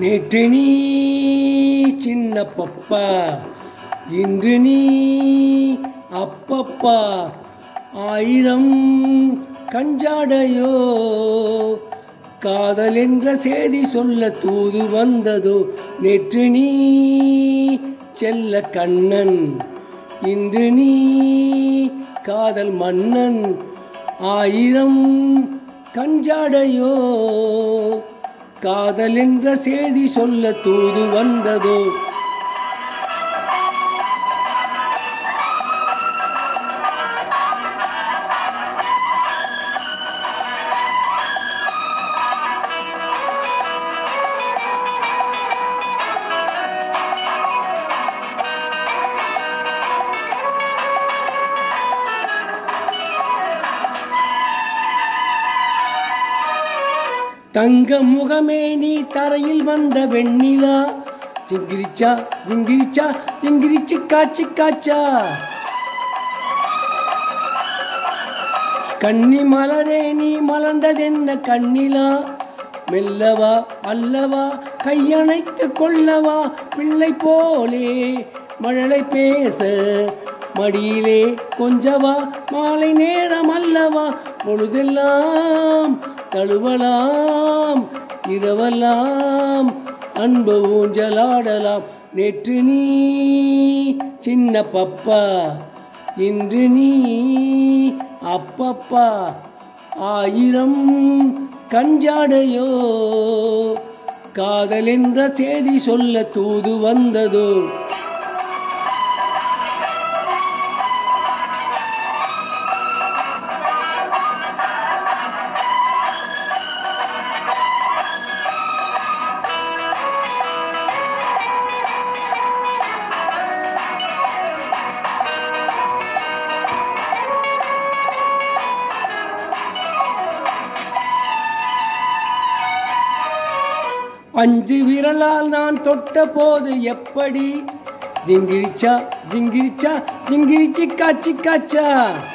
நேற்று நீ சின்ன பப்பா இன்று நீ அப்பப்பா ஆயிரம் கஞ்சாடையோ காதல் என்ற செய்தி சொல்ல தூது வந்ததோ நேற்று நீ செல்ல கண்ணன் இன்று நீ காதல் மன்னன் ஆயிரம் கஞ்சாடையோ காதல் என்ற செய்தி சொல்ல தூது வந்ததோ தங்க முகமே நீ தரையில் வந்த வெண்ணிலா ஜிங்கிரிச்சா ஜிங்கிரிச்சா ஜிங்கிரிச்சு காய்ச்சி காச்சா கன்னி மலரே நீ மலர்ந்ததென்ன கண்ணிலா மெல்லவா அல்லவா கையணைத்து கொள்ளவா பிள்ளை போலே மழலை பேச மடியிலே கொஞ்சவா மாலை நேரம் அல்லவா பொழுதெல்லாம் தழுவலாம் இரவெல்லாம் அன்பு ஊஞ்சலாடலாம் நேற்று நீ சின்ன பப்பா இன்று நீ அப்பப்பா ஆயிரம் கஞ்சாடையோ காதல் என்ற செய்தி சொல்ல தூது வந்ததோ அஞ்சு விரலால் நான் தொட்ட போது எப்படி ஜிங்கிரிச்சா ஜிங்கிரிச்சா ஜிங்கிரிச்சு காச்சி காச்சா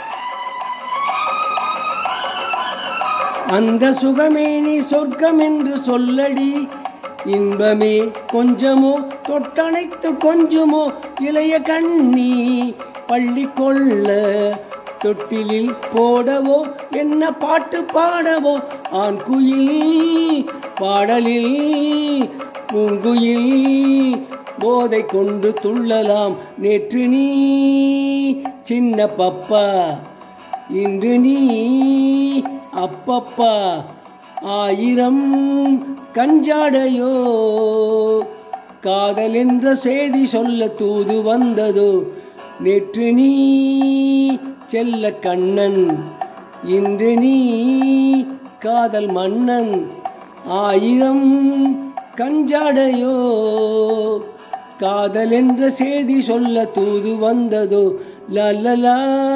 அந்த சுகமே நீ சொர்க்கம் என்று சொல்லடி இன்பமே கொஞ்சமோ தொட்டணைத்து கொஞ்சமோ இளைய கண்ணி பள்ளி கொள்ள தொட்டிலில் போடவோ என்ன பாட்டு பாடவோ ஆண் குயில் பாடலில் பூங்குயில் போதை கொண்டு துள்ளலாம் நேற்று நீ சின்ன பப்பா இன்று நீ அப்பப்பா ஆயிரம் கஞ்சாடையோ காதல் என்ற செய்தி சொல்ல தூது வந்ததோ நேற்று நீ செல்ல கண்ணன் இன்று நீ காதல் மன்னன் ஆயிரம் கஞ்சாடையோ காதல் என்ற செய்தி சொல்ல தூது வந்ததோ லல்லலா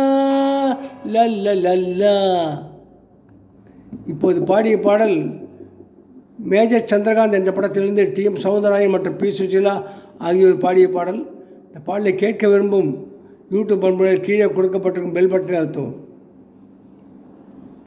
லல்லலல்லா இப்போது பாடிய பாடல் மேஜர் சந்திரகாந்த் என்ற படத்திலிருந்து டி எம் சௌந்தரராயன் மற்றும் பி சுஜிலா ஆகியோர் பாடிய பாடல் இந்த பாடலை கேட்க விரும்பும் யூடியூப் பண்புகளில் கீழே கொடுக்கப்பட்டிருக்கும் பெல் பட்டனை அழுத்தவும்